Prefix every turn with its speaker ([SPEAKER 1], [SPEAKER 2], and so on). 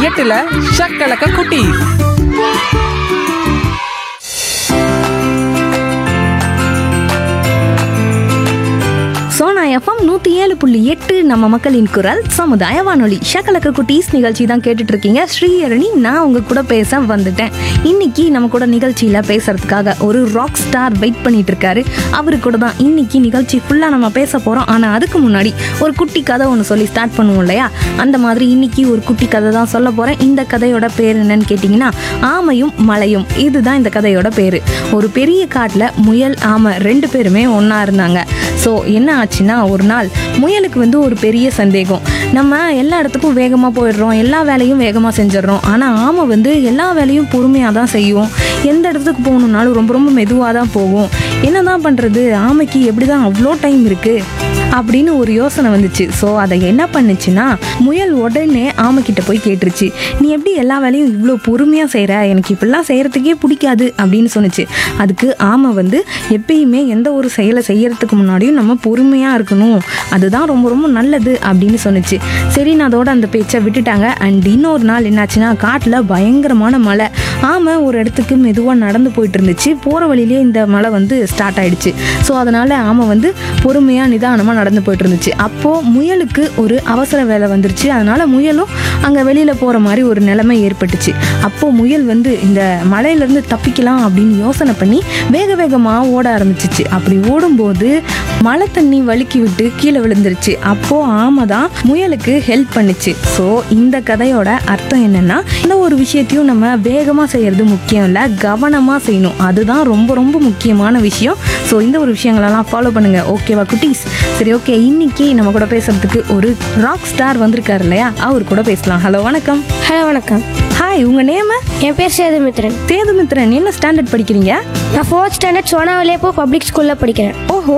[SPEAKER 1] எட்டுல ஷக்கலக்க குட்டி
[SPEAKER 2] சோனா எஃப்எம் நூற்றி ஏழு புள்ளி எட்டு நம்ம மக்களின் குரல் சமுதாய வானொலி ஷக்கலக்க குட்டீஸ் நிகழ்ச்சி தான் கேட்டுட்டு இருக்கீங்க ஸ்ரீஹரணி நான் உங்க கூட பேச வந்துட்டேன் இன்னைக்கு நம்ம கூட நிகழ்ச்சியில் பேசுறதுக்காக ஒரு ராக் ஸ்டார் வெயிட் பண்ணிட்டு இருக்காரு அவரு கூட தான் இன்னைக்கு நிகழ்ச்சி ஃபுல்லாக நம்ம பேச போகிறோம் ஆனால் அதுக்கு முன்னாடி ஒரு குட்டி கதை ஒன்று சொல்லி ஸ்டார்ட் பண்ணுவோம் இல்லையா அந்த மாதிரி இன்னைக்கு ஒரு குட்டி கதை தான் சொல்ல போகிறேன் இந்த கதையோட பேர் என்னன்னு கேட்டிங்கன்னா ஆமையும் மலையும் இதுதான் இந்த கதையோட பேர் ஒரு பெரிய காட்டில் முயல் ஆமை ரெண்டு பேருமே ஒன்றா இருந்தாங்க ஸோ என்ன ஆச்சுன்னா ஒரு நாள் முயலுக்கு வந்து ஒரு பெரிய சந்தேகம் நம்ம எல்லா இடத்துக்கும் வேகமாக போயிடுறோம் எல்லா வேலையும் வேகமாக செஞ்சிடுறோம் ஆனால் ஆமை வந்து எல்லா வேலையும் பொறுமையாக தான் செய்யும் எந்த இடத்துக்கு போகணுன்னாலும் ரொம்ப ரொம்ப மெதுவாக தான் போகும் என்ன தான் பண்ணுறது ஆமைக்கு எப்படி தான் அவ்வளோ டைம் இருக்குது அப்படின்னு ஒரு யோசனை வந்துச்சு ஸோ அதை என்ன பண்ணுச்சுன்னா முயல் உடனே ஆமைக்கிட்ட போய் கேட்டுருச்சு நீ எப்படி எல்லா வேலையும் இவ்வளோ பொறுமையாக செய்கிற எனக்கு இப்படிலாம் செய்கிறதுக்கே பிடிக்காது அப்படின்னு சொன்னுச்சு அதுக்கு ஆமை வந்து எப்பயுமே எந்த ஒரு செயலை செய்யறதுக்கு முன்னாடியும் நம்ம பொறுமையாக இருக்கணும் அதுதான் ரொம்ப ரொம்ப நல்லது அப்படின்னு சொன்னுச்சு சரின்னு அதோட அந்த பேச்சை விட்டுட்டாங்க அண்ட் இன்னொரு நாள் என்னாச்சுன்னா காட்டில் பயங்கரமான மழை ஆமை ஒரு இடத்துக்கு மெதுவாக நடந்து போயிட்டு இருந்துச்சு போகிற வழியிலே இந்த மழை வந்து ஸ்டார்ட் ஆயிடுச்சு ஸோ அதனால் ஆமை வந்து பொறுமையாக நிதானமாக நடந்து போயிட்டு இருந்துச்சு அப்போது முயலுக்கு ஒரு அவசர வேலை வந்துருச்சு அதனால் முயலும் அங்கே வெளியில் போகிற மாதிரி ஒரு நிலைமை ஏற்பட்டுச்சு அப்போது முயல் வந்து இந்த மலையிலேருந்து தப்பிக்கலாம் அப்படின்னு யோசனை பண்ணி வேக வேகமாக ஓட ஆரம்பிச்சிச்சு அப்படி ஓடும்போது மழை தண்ணி வழுக்கி விட்டு கீழே விழுந்துருச்சு அப்போது ஆமை தான் முயலுக்கு ஹெல்ப் பண்ணுச்சு ஸோ இந்த கதையோட அர்த்தம் என்னன்னா இந்த ஒரு விஷயத்தையும் நம்ம வேகமாக செய்யறது முக்கியம் இல்லை கவனமாக செய்யணும் அதுதான் ரொம்ப ரொம்ப முக்கியமான விஷயம் ஸோ இந்த ஒரு விஷயங்களெல்லாம் ஃபாலோ பண்ணுங்க ஓகேவா குட்டீஸ் சரி ஓகே இன்னைக்கு நம்ம கூட பேசுறதுக்கு ஒரு ராக் ஸ்டார் வந்திருக்காரு இல்லையா அவர் கூட பேசலாம் ஹலோ வணக்கம்
[SPEAKER 3] ஹலோ வணக்கம்
[SPEAKER 2] ஹாய் உங்க நேம்
[SPEAKER 3] என் பேர் சேதுமித்ரன்
[SPEAKER 2] சேதுமித்ரன் என்ன ஸ்டாண்டர்ட் படிக்கிறீங்க
[SPEAKER 3] நான் ஃபோர்த் ஸ்டாண்டர்ட் சோனாவிலேப்போ பப்ளிக் ஸ்கூலில் படிக்கிறேன்
[SPEAKER 2] ஓஹோ